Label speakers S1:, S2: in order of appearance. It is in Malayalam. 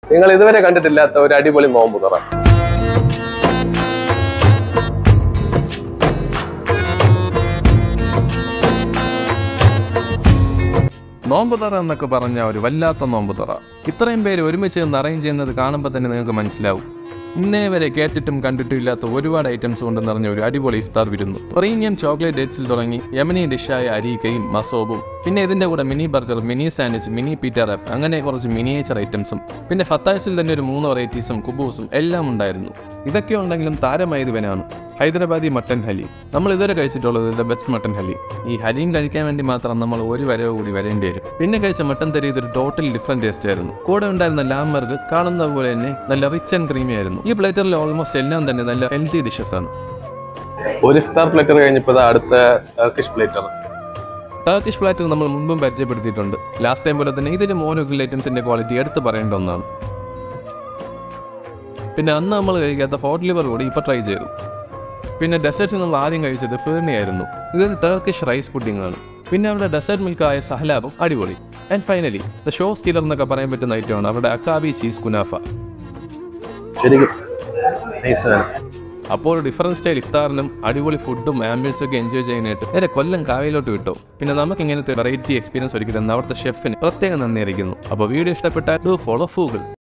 S1: നിങ്ങൾ ഇതുവരെ കണ്ടിട്ടില്ലാത്ത ഒരു അടിപൊളി നോമ്പ് തുറ
S2: നോമ്പ് തുറ എന്നൊക്കെ പറഞ്ഞ ഒരു വല്ലാത്ത നോമ്പ് തുറ ഇത്രയും പേര് ഒരുമിച്ച് നിന്ന് അറേഞ്ച് ചെയ്യുന്നത് കാണുമ്പോൾ തന്നെ നിങ്ങൾക്ക് മനസ്സിലാവും ഇന്നേ വരെ കേട്ടിട്ടും കണ്ടിട്ടും ഇല്ലാത്ത ഒരുപാട് ഐറ്റംസ് കൊണ്ട് നിറഞ്ഞ ഒരു അടിപൊളി ഇഫ്താർ വിരുന്നു പ്രീമിയം ചോക്ലേറ്റ് ഡേറ്റ്സിൽ തുടങ്ങി യമനി ഡിഷായ അരീക്കയും മസോബും പിന്നെ ഇതിന്റെ കൂടെ mini burger mini sandwich mini pita wrap അങ്ങനെ കുറച്ച് മിനിയേച്ചർ ഐറ്റംസും പിന്നെ ഫത്തായസിൽ തന്നെ ഒരു മൂന്ന് വെറൈറ്റീസും കുബൂസും എല്ലാം ഉണ്ടായിരുന്നു ഇതൊക്കെ ഉണ്ടെങ്കിലും താരമായതുവനാണ് ഹൈദരാബാദി മട്ടൻ ഹലീം നമ്മൾ ഇതുവരെ കഴിച്ചിട്ടുള്ളത് ദ ബെസ്റ്റ് മട്ടൻ ഹലീം ഈ ഹലീം കഴിക്കാൻ വേണ്ടി മാത്രം നമ്മൾ ഒരു വരവ് കൂടി വരേണ്ടി വരും പിന്നെ കഴിച്ച മട്ടൻ തരി ഇതൊരു ടോട്ടൽ ഡിഫറെന്റ് ടേസ്റ്റ് ആയിരുന്നു കൂടെ ഉണ്ടായിരുന്ന ലാംബർഗ് കാണുന്ന പോലെ തന്നെ നല്ല റിച്ച് ആൻഡ് ക്രീമി ആയിരുന്നു ഈ പ്ലേറ്ററിൽ ഓൾമോസ്റ്റ് എല്ലാം തന്നെ നല്ല ഹെൽത്തി ഡിഷസ് ആണ്
S1: ഒരു ഇഫ്താർ പ്ലേറ്റർ കഴിഞ്ഞപ്പോൾ ഇതാ അടുത്ത ടർക്കിഷ് പ്ലേറ്റർ
S2: ടർക്കിഷ് പ്ലാറ്റർ നമ്മൾ മുമ്പും പരിചയപ്പെടുത്തിയിട്ടുണ്ട് ലാസ്റ്റ് ടൈം പോലെ തന്നെ ഇതിന് മോനോഗ്രിൽ ഐറ്റംസിന്റെ ക്വാളിറ്റി എടുത്ത് പറയേണ്ട ഒന്നാണ് പിന്നെ അന്ന് നമ്മൾ കഴിക്കാത്ത ഹോട്ട് ലിവർ കൂടി ഇപ്പോൾ ട്രൈ ചെയ്തു പിന്നെ ഡെസേർട്സ് നമ്മൾ ആദ്യം കഴിച്ചത് ഫിർണി ആയിരുന്നു ഇതൊരു ടർക്കിഷ് റൈസ് പുഡിംഗ് ആണ് പിന്നെ അവരുടെ ഡെസേർട്ട് മിൽക്കായ സഹലാബും അടിപൊളി and finally the show stealer എന്നൊക്കെ പറയാൻ പറ്റുന്ന ഐറ്റമാണ് അവരുടെ അക്കാബി ചീസ് കുനാഫ
S1: ശരിക്കും നൈസാണ്
S2: അപ്പോൾ ഒരു ഡിഫറൻറ്റ് സ്റ്റൈൽ ഇഫ്താറിനും അടിപൊളി ഫുഡും ആംബിയൻസും ഒക്കെ എൻജോയ് ചെയ്യാനായിട്ട് നേരെ കൊല്ലം കാവയിലോട്ട് വിട്ടോ പിന്നെ നമുക്ക് ഇങ്ങനത്തെ വെറൈറ്റി എക്സ്പീരിയൻസ് ഒരുക്കി തന്ന അവിടുത്തെ ഷെഫിന് പ്രത്യേകം നന്ദി അറിയിക്കുന്നു അപ്പോൾ വീഡിയോ ഇഷ്ടപ്പെട്ടാൽ ഡു ഫോളോ ഫൂഗിൾ